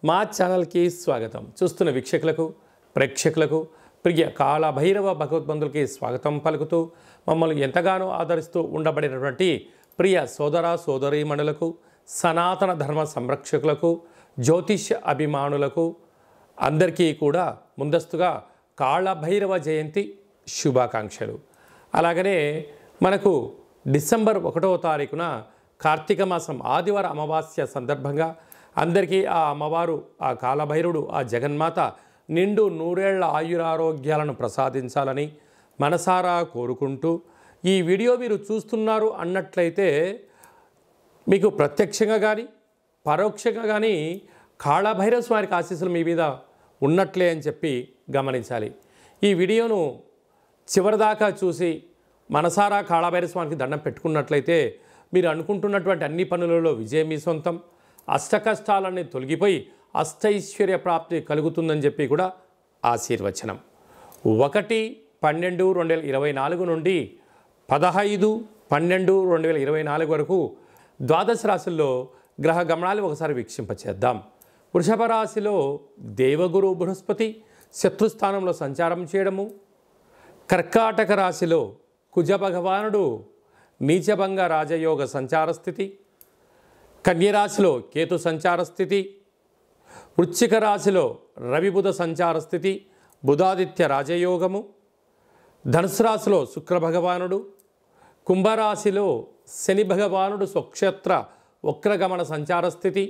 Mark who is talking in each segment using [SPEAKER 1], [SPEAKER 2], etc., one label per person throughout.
[SPEAKER 1] మా ఛానల్కి స్వాగతం చూస్తున్న వీక్షకులకు ప్రేక్షకులకు ప్రియ కాళభైరవ భగవద్బంధులకి స్వాగతం పలుకుతూ మమ్మల్ని ఎంతగానో ఆదరిస్తూ ఉండబడినటువంటి ప్రియ సోదర సోదరీమణులకు సనాతన ధర్మ సంరక్షకులకు జ్యోతిష్య అభిమానులకు అందరికీ కూడా ముందస్తుగా కాళభైరవ జయంతి శుభాకాంక్షలు అలాగనే మనకు డిసెంబర్ ఒకటవ తారీఖున కార్తీక మాసం ఆదివార అమావాస్య సందర్భంగా అందరికీ ఆ అమ్మవారు ఆ కాలభైరుడు ఆ జగన్మాత నిండు నూరేళ్ల ఆయురారోగ్యాలను ప్రసాదించాలని మనసారా కోరుకుంటూ ఈ వీడియో మీరు చూస్తున్నారు అన్నట్లయితే మీకు ప్రత్యక్షంగా కానీ పరోక్షంగా కానీ కాళభైరవ స్వామికి ఆశీస్సులు మీ మీద ఉన్నట్లే అని చెప్పి గమనించాలి ఈ వీడియోను చివరిదాకా చూసి మనసారా కాళభైరవ స్వామికి దండం పెట్టుకున్నట్లయితే మీరు అనుకుంటున్నటువంటి అన్ని పనులలో విజయం మీ సొంతం అష్టకష్టాలన్నీ తొలగిపోయి అష్టైశ్వర్య ప్రాప్తి కలుగుతుందని చెప్పి కూడా ఆశీర్వచనం ఒకటి పన్నెండు రెండు వేల ఇరవై నాలుగు నుండి పదహైదు పన్నెండు రెండు వేల ఇరవై నాలుగు వరకు ద్వాదశ రాశుల్లో గ్రహ గమనాలు ఒకసారి వీక్షింపచేద్దాం వృషభ రాశిలో దేవగురు బృహస్పతి శత్రుస్థానంలో సంచారం చేయడము కర్కాటక రాశిలో కుజ భగవానుడు నీచభంగ రాజయోగ సంచార స్థితి కన్యరాశిలో కేతు సంచార స్థితి వృశ్చిక రాశిలో రవిబుధ సంచార స్థితి బుధాదిత్య రాజయోగము ధనుసు రాశిలో శుక్ర భగవానుడు కుంభరాశిలో శని భగవానుడు స్వక్షేత్ర వక్రగమన సంచార స్థితి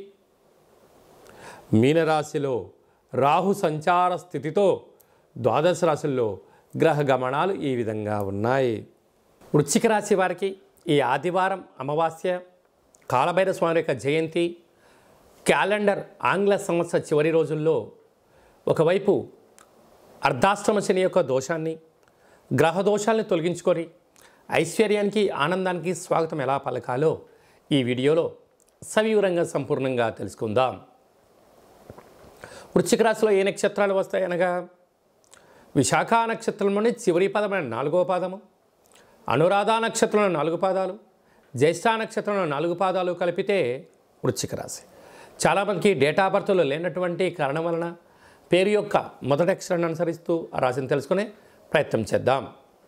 [SPEAKER 1] మీనరాశిలో రాహు సంచార స్థితితో ద్వాదశ రాశుల్లో గ్రహ గమనాలు ఈ విధంగా ఉన్నాయి వృశ్చిక రాశి వారికి ఈ ఆదివారం అమావాస్య కాలభైర స్వామి యొక్క జయంతి క్యాలెండర్ ఆంగ్ల సంవత్సర చివరి రోజుల్లో ఒకవైపు అర్ధాష్టమ శని యొక్క దోషాన్ని గ్రహ దోషాలను తొలగించుకొని ఐశ్వర్యానికి ఆనందానికి స్వాగతం ఎలా పలకాలో ఈ వీడియోలో సవివరంగా సంపూర్ణంగా తెలుసుకుందాం వృశ్చిక రాశిలో ఏ నక్షత్రాలు వస్తాయి అనగా విశాఖ నక్షత్రంలోని చివరి పదమైన నాలుగో పాదము అనురాధ నక్షత్రంలో నాలుగు పాదాలు జ్యేష్ఠ నక్షత్రంలో నాలుగు పాదాలు కలిపితే వృశ్చిక రాశి చాలామందికి డేటా బర్త్లో లేనటువంటి కారణం వలన పేరు యొక్క మొదటి అక్షరాన్ని అనుసరిస్తూ ఆ రాశిని తెలుసుకునే ప్రయత్నం చేద్దాం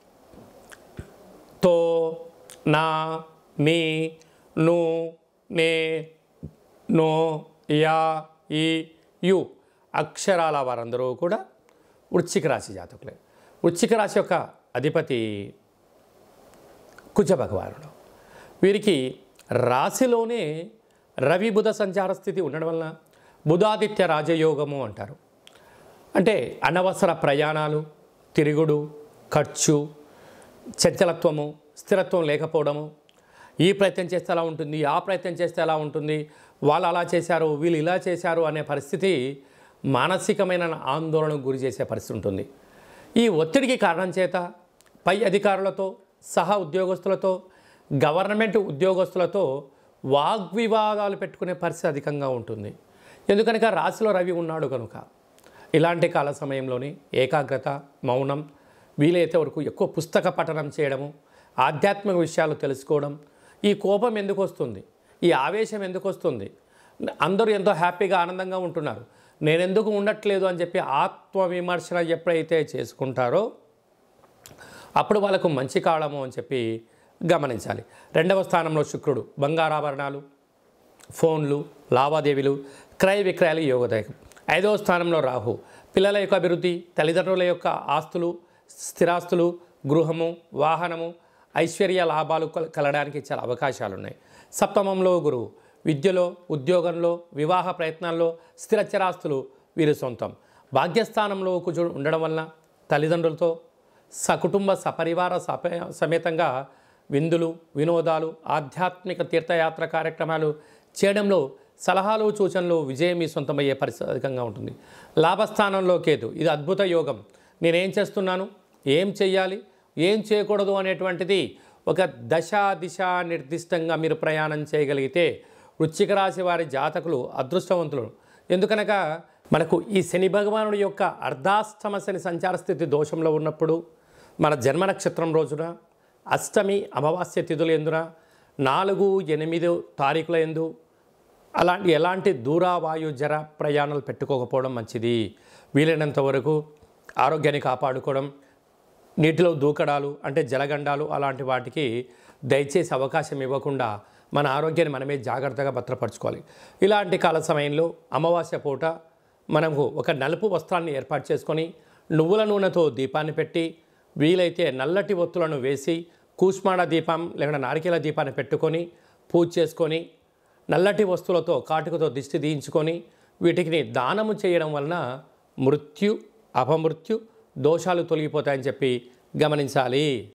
[SPEAKER 1] తో నా నీ ను నే నో యా ఈ యు అక్షరాల వారందరూ కూడా వృశ్చిక రాశి జాతకులే వృశ్చిక రాశి యొక్క అధిపతి కుజ భగవానుడు వీరికి రాశిలోనే రవి బుధ సంచార స్థితి ఉండడం వలన బుధాదిత్య రాజయోగము అంటారు అంటే అనవసర ప్రయాణాలు తిరుగుడు ఖర్చు చంచలత్వము స్థిరత్వం లేకపోవడము ఈ ప్రయత్నం చేస్తే ఎలా ఉంటుంది ఆ ప్రయత్నం చేస్తే ఎలా ఉంటుంది వాళ్ళు అలా చేశారు వీళ్ళు ఇలా చేశారు అనే పరిస్థితి మానసికమైన ఆందోళనకు గురి చేసే పరిస్థితి ఉంటుంది ఈ ఒత్తిడికి కారణం చేత పై అధికారులతో సహా ఉద్యోగస్తులతో గవర్నమెంట్ ఉద్యోగస్తులతో వాగ్వివాదాలు పెట్టుకునే పరిస్థితి అధికంగా ఉంటుంది ఎందుకనక రాశిలో రవి ఉన్నాడు కనుక ఇలాంటి కాల సమయంలోని ఏకాగ్రత మౌనం వీలైతే వరకు ఎక్కువ పుస్తక పఠనం చేయడము ఆధ్యాత్మిక విషయాలు తెలుసుకోవడం ఈ కోపం ఎందుకు వస్తుంది ఈ ఆవేశం ఎందుకు వస్తుంది అందరూ ఎంతో హ్యాపీగా ఆనందంగా ఉంటున్నారు నేనెందుకు ఉండట్లేదు అని చెప్పి ఆత్మవిమర్శన ఎప్పుడైతే చేసుకుంటారో అప్పుడు వాళ్ళకు మంచి కాలము అని చెప్పి గమనించాలి రెండవ స్థానంలో శుక్రుడు బంగారాభరణాలు ఫోన్లు లావాదేవీలు క్రయ విక్రయాలు యోగదాయకం ఐదవ స్థానంలో రాహు పిల్లల యొక్క అభివృద్ధి తల్లిదండ్రుల యొక్క ఆస్తులు స్థిరాస్తులు గృహము వాహనము ఐశ్వర్య లాభాలు కల- కలగడానికి చాలా అవకాశాలు ఉన్నాయి సప్తమంలో గురువు విద్యలో ఉద్యోగంలో వివాహ ప్రయత్నాల్లో స్థిరచరాస్తులు వీరి సొంతం భాగ్యస్థానంలో కుజుడు ఉండడం వలన తల్లిదండ్రులతో సకుటుంబ సపరివార సప సమేతంగా విందులు వినోదాలు ఆధ్యాత్మిక తీర్థయాత్ర కార్యక్రమాలు చేయడంలో సలహాలు సూచనలు విజయం మీ సొంతమయ్యే పరిస్థితి అధికంగా ఉంటుంది లాభస్థానంలో కేతు ఇది అద్భుత యోగం నేనేం చేస్తున్నాను ఏం చెయ్యాలి ఏం చేయకూడదు అనేటువంటిది ఒక దశ దిశ నిర్దిష్టంగా మీరు ప్రయాణం చేయగలిగితే వృశ్చిక రాశి వారి జాతకులు అదృష్టవంతులు ఎందుకనగా మనకు ఈ శని భగవానుడి యొక్క అర్ధాష్టమ శని సంచార స్థితి దోషంలో ఉన్నప్పుడు మన జన్మ నక్షత్రం రోజున అష్టమి అమావాస్య తిథుల ఎందున నాలుగు ఎనిమిది తారీఖుల ఎందు అలాంటి ఎలాంటి దూరావాయు జర ప్రయాణాలు పెట్టుకోకపోవడం మంచిది వీలైనంత వరకు ఆరోగ్యాన్ని కాపాడుకోవడం నీటిలో దూకడాలు అంటే జలగండాలు అలాంటి వాటికి దయచేసి అవకాశం ఇవ్వకుండా మన ఆరోగ్యాన్ని మనమే జాగ్రత్తగా భద్రపరచుకోవాలి ఇలాంటి కాల సమయంలో అమావాస్య పూట మనకు ఒక నలుపు వస్త్రాన్ని ఏర్పాటు చేసుకొని నువ్వుల నూనెతో దీపాన్ని పెట్టి వీలైతే నల్లటి ఒత్తులను వేసి కూష్మాడ దీపం లేకుండా నారికేల దీపాన్ని పెట్టుకొని పూజ చేసుకొని నల్లటి వస్తువులతో కాటుకతో దిష్టి తీయించుకొని వీటికి దానము చేయడం వలన మృత్యు అపమృత్యు దోషాలు తొలగిపోతాయని చెప్పి గమనించాలి